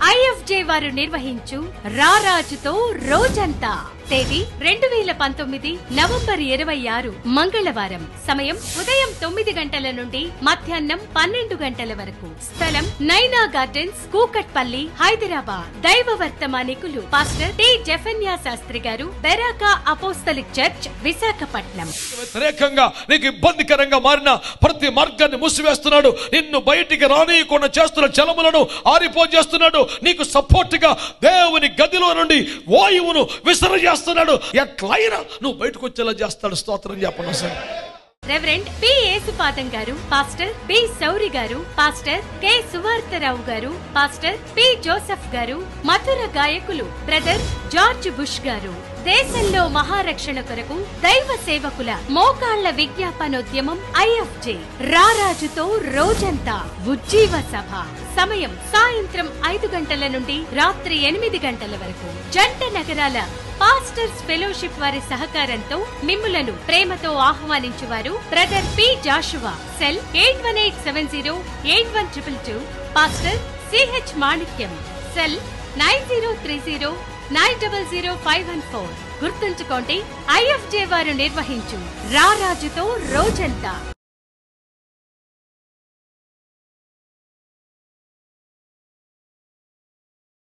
IFJ వారు నిర్వహించు రారాజుతో రోజంతా తేదీ రెండు వేల పంతొమ్మిది నవంబర్ ఇరవై ఆరు మంగళవారం సమయం ఉదయం తొమ్మిది గంటల నుండి మధ్యాహ్నం పన్నెండు గంటల వరకు స్థలం నైనా గార్డెన్స్ కూకట్పల్లి హైదరాబాద్ దైవ వర్తమానికులు pastor T Japhanya Shastri garu Beracah apostolic church Visakhapatnam వ్యతిరేకంగా నీకు ఇబ్బందికరంగా మారిన ప్రతి మార్గాన్ని మూసివేస్తున్నాడు నిన్ను బయటికి రానియకుండా చేస్తున్న జలములను ఆరిపోజేస్తున్నాడు నీకు సపోర్ట్ గా దేవుని గదిలో నుండి వాయువును విసరజేస్తున్నాడు ఎట్లయినా నువ్వు బయటకు వచ్చేలా చేస్తాడు స్తోత్రం చెప్పను సార్ రెవరెండ్ పి యేసుపాదం గారు పాస్టర్ బి సౌరి గారు పాస్టర్ కె సువార్తరావు గారు పాస్టర్ పి జోసెఫ్ గారు మధుర గాయకులు బ్రదర్ జార్జ్ బుష్ గారు దేశంలో మహారక్షణ కొరకు దైవ సేవకుల మోకాళ్ల విజ్ఞాపనోద్యమం ఐఎఫ్జే రారాజుతో రోజంతా ఉజ్జీవ సభ సమయం సాయంత్రం ఐదు గంటల నుండి రాత్రి ఎనిమిది గంటల వరకు జంట నగరాల పాస్టర్స్ ఫెలోషిప్ వారి సహకారంతో మిమ్ములను ప్రేమతో ఆహ్వానించువారు brother P Joshua cell eight one eight seven zero eight one triple two pastor CH Manikyam cell nine zero three zero nine double zero five one four గుర్తుంచుకోండి ఐఎఫ్జే వారు నిర్వహించు రారాజుతో రోజంతా